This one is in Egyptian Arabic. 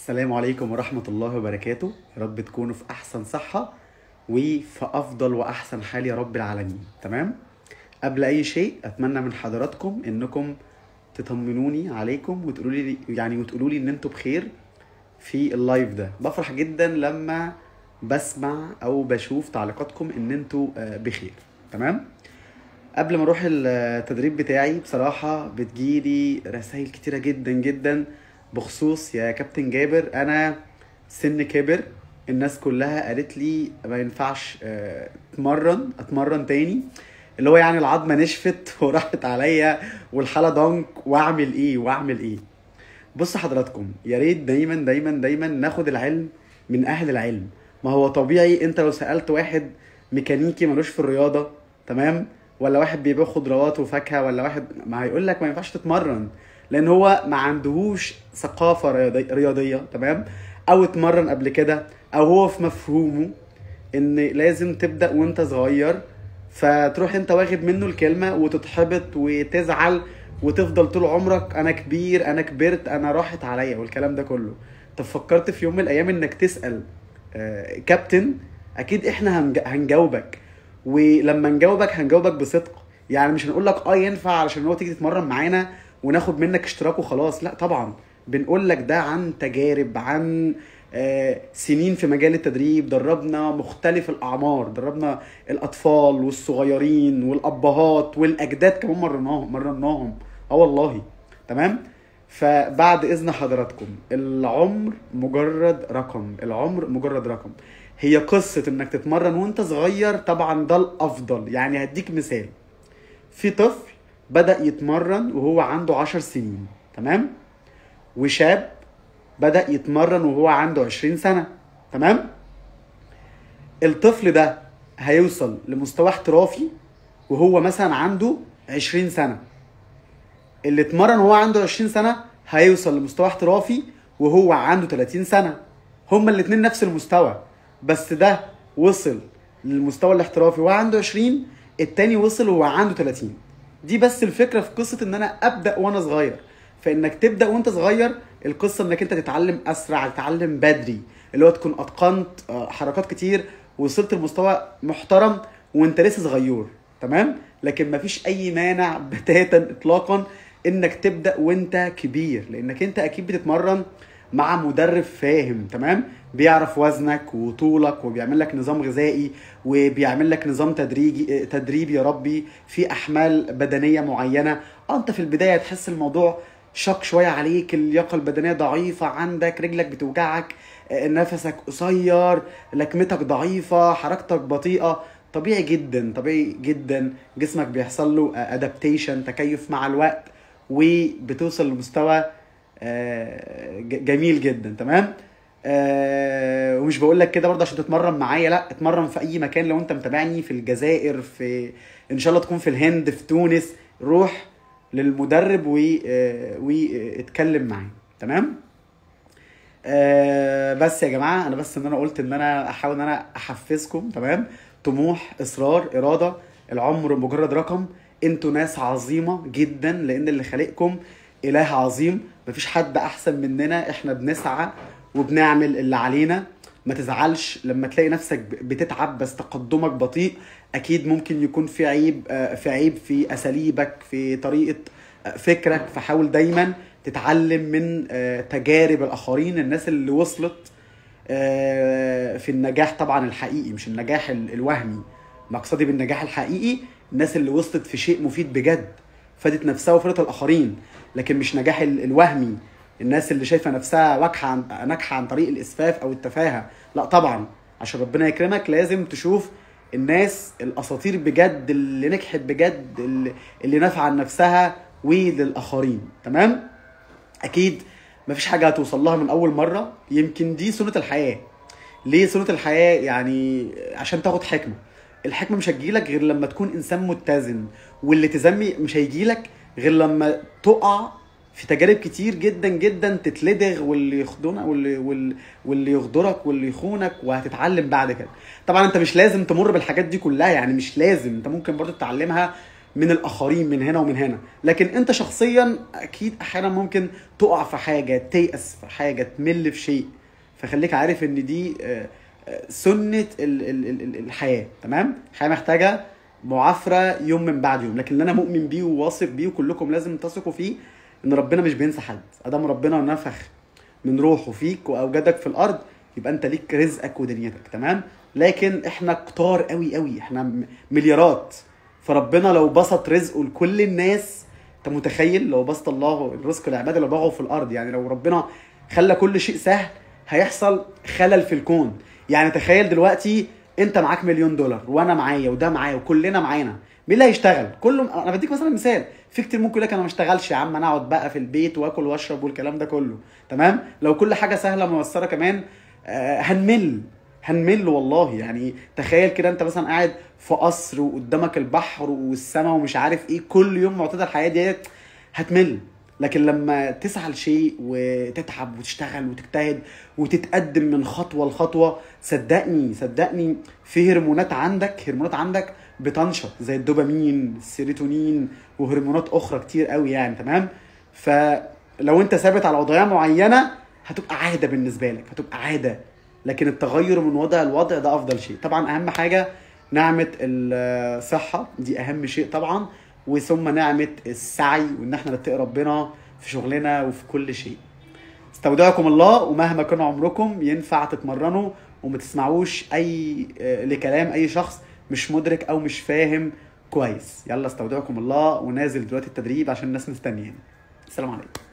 السلام عليكم ورحمة الله وبركاته يا رب تكونوا في أحسن صحة وفي أفضل وأحسن حال يا رب العالمين تمام قبل أي شيء أتمنى من حضراتكم إنكم تطمنوني عليكم وتقولوا لي يعني وتقولوا لي إن أنتوا بخير في اللايف ده بفرح جدا لما بسمع أو بشوف تعليقاتكم إن أنتوا آه، بخير تمام قبل ما اروح التدريب بتاعي بصراحة بتجيلي رسائل كتيرة جدا جدا بخصوص يا كابتن جابر انا سن كبر الناس كلها قالت لي ما ينفعش آه، اتمرن اتمرن تاني اللي هو يعني العظمة نشفت وراحت عليا والحالة ضنك واعمل ايه واعمل ايه بص حضراتكم يا ريت دايما دايما دايما ناخد العلم من اهل العلم ما هو طبيعي انت لو سالت واحد ميكانيكي ملوش في الرياضه تمام ولا واحد بيبيع خضروات وفاكهه ولا واحد ما هيقول لك ما ينفعش تتمرن لان هو ما عندهوش ثقافه رياضي- رياضيه تمام او اتمرن قبل كده او هو في مفهومه ان لازم تبدا وانت صغير فتروح انت واخد منه الكلمه وتتحبط وتزعل وتفضل طول عمرك انا كبير انا كبرت انا راحت عليا والكلام ده كله طب فكرت في يوم من الايام انك تسال آه، كابتن اكيد احنا هنج- هنجاوبك ولما نجاوبك هنجاوبك بصدق يعني مش هنقول لك اه ينفع علشان هو تيجي تتمرن معانا وناخد منك اشتراك وخلاص لا طبعا بنقول لك ده عن تجارب عن آه، سنين في مجال التدريب دربنا مختلف الاعمار دربنا الاطفال والصغيرين والابهات والاجداد كمان مرناهم مرناهم اه والله تمام فبعد اذن حضراتكم العمر مجرد رقم العمر مجرد رقم هي قصة انك تتمرن وانت صغير طبعا ده الافضل يعني هديك مثال في طفل بدأ يتمرن وهو عنده عشر سنين تمام وشاب بدأ يتمرن وهو عنده عشرين سنة تمام الطفل ده هيوصل لمستوى احترافي وهو مثلا عنده عشرين سنة اللي اتمرن وهو عنده 20 سنه هيوصل لمستوى احترافي وهو عنده 30 سنه هما الاتنين نفس المستوى بس ده وصل للمستوى الاحترافي وهو عنده 20 التاني وصل وهو عنده 30 دي بس الفكره في قصه ان انا ابدا وانا صغير فانك تبدا وانت صغير القصه انك انت تتعلم اسرع تتعلم بدري اللي هو تكون اتقنت آه، حركات كتير وصلت لمستوى محترم وانت لسه صغير تمام لكن مفيش اي مانع بتاتا اطلاقا انك تبدا وانت كبير لانك انت اكيد بتتمرن مع مدرب فاهم تمام بيعرف وزنك وطولك وبيعمل لك نظام غذائي وبيعمل لك نظام تدريجي تدريب يا ربي في احمال بدنيه معينه اه انت في البدايه تحس الموضوع شق شويه عليك اللياقه البدنيه ضعيفه عندك رجلك بتوجعك آه، نفسك قصير لكمتك ضعيفه حركتك بطيئه طبيعي جدا طبيعي جدا جسمك بيحصل له ادابتيشن تكيف مع الوقت وبتوصل لمستوى آه، ج- جميل جدا تمام آه، ومش بقول لك كده برضه عشان تتمرن معايا لا اتمرن في اي مكان لو انت متابعني في الجزائر في ان شاء الله تكون في الهند في تونس روح للمدرب و آه، واتكلم معاه تمام آه، بس يا جماعه انا بس ان انا قلت ان انا احاول ان انا احفزكم تمام طموح اصرار اراده العمر مجرد رقم انتوا ناس عظيمه جدا لان اللي خالقكم اله عظيم مفيش حد احسن مننا احنا بنسعى وبنعمل اللي علينا ما تزعلش لما تلاقي نفسك بتتعب بس تقدمك بطيء اكيد ممكن يكون في عيب آه، في عيب في اساليبك في طريقه آه، فكرك فحاول دايما تتعلم من آه، تجارب الاخرين الناس اللي وصلت آه، في النجاح طبعا الحقيقي مش النجاح ال- الوهمي مقصدي بالنجاح الحقيقي الناس اللي وصلت في شيء مفيد بجد فادت نفسها وفادت الاخرين لكن مش نجاح ال- الوهمي الناس اللي شايفه نفسها واجحه عن ناجحه عن طريق الاسفاف او التفاهه لا طبعا عشان ربنا يكرمك لازم تشوف الناس الاساطير بجد اللي نجحت بجد اللي, اللي نافعه عن نفسها وللاخرين تمام اكيد مفيش حاجه هتوصل لها من اول مره يمكن دي سنه الحياه ليه سنه الحياه يعني عشان تاخد حكمه الحكمه مش هتجيلك غير لما تكون انسان متزن والالتزام مش هيجيلك غير لما تقع في تجارب كتير جدا جدا تتلدغ واللي يخدونك واللي واللي, واللي يغدرك واللي يخونك وهتتعلم بعد كده طبعا انت مش لازم تمر بالحاجات دي كلها يعني مش لازم انت ممكن برضو تتعلمها من الاخرين من هنا ومن هنا لكن انت شخصيا اكيد احيانا ممكن تقع في حاجه تيأس في حاجه تمل في شيء فخليك عارف ان دي آه، آه، سنه ال- ال- ال- ال- الحياه تمام الحياه محتاجه معافره يوم من بعد يوم لكن اللي انا مؤمن بيه وواثق بيه وكلكم لازم تثقوا فيه ان ربنا مش بينسى حد ادام ربنا نفخ من روحه فيك واوجدك في الارض يبقى انت ليك رزقك ودنيتك تمام لكن احنا كتار قوي قوي احنا م- مليارات فربنا لو بسط رزقه لكل الناس انت متخيل لو بسط الله الرزق العباد اللي بغوا في الارض يعني لو ربنا خلى كل شيء سهل هيحصل خلل في الكون يعني تخيل دلوقتي انت معاك مليون دولار وانا معايا وده معايا وكلنا معانا مين اللي هيشتغل كله انا بديك مثلا مثال في كتير ممكن يقول لك انا ما اشتغلش يا عم انا اقعد بقى في البيت واكل واشرب والكلام ده كله تمام لو كل حاجه سهله ميسره كمان آه هنمل هنمل والله يعني تخيل كده انت مثلا قاعد في قصر وقدامك البحر والسماء ومش عارف ايه كل يوم معتاد الحياه ديت هتمل لكن لما تسعى لشيء وتتعب وتشتغل وتجتهد وتتقدم من خطوه لخطوه صدقني صدقني في هرمونات عندك هرمونات عندك بتنشط زي الدوبامين السيروتونين وهرمونات اخرى كتير قوي يعني تمام فلو انت ثابت على وضعيه معينه هتبقى عاده بالنسبه لك هتبقى عاده لكن التغير من وضع لوضع ده افضل شيء طبعا اهم حاجه نعمه الصحه دي اهم شيء طبعا وثم نعمه السعي وان احنا نتقي ربنا في شغلنا وفي كل شيء استودعكم الله ومهما كان عمركم ينفع تتمرنوا وما تسمعوش اي آه، لكلام اي شخص مش مدرك او مش فاهم كويس يلا استودعكم الله ونازل دلوقتي التدريب عشان الناس مستنيين السلام عليكم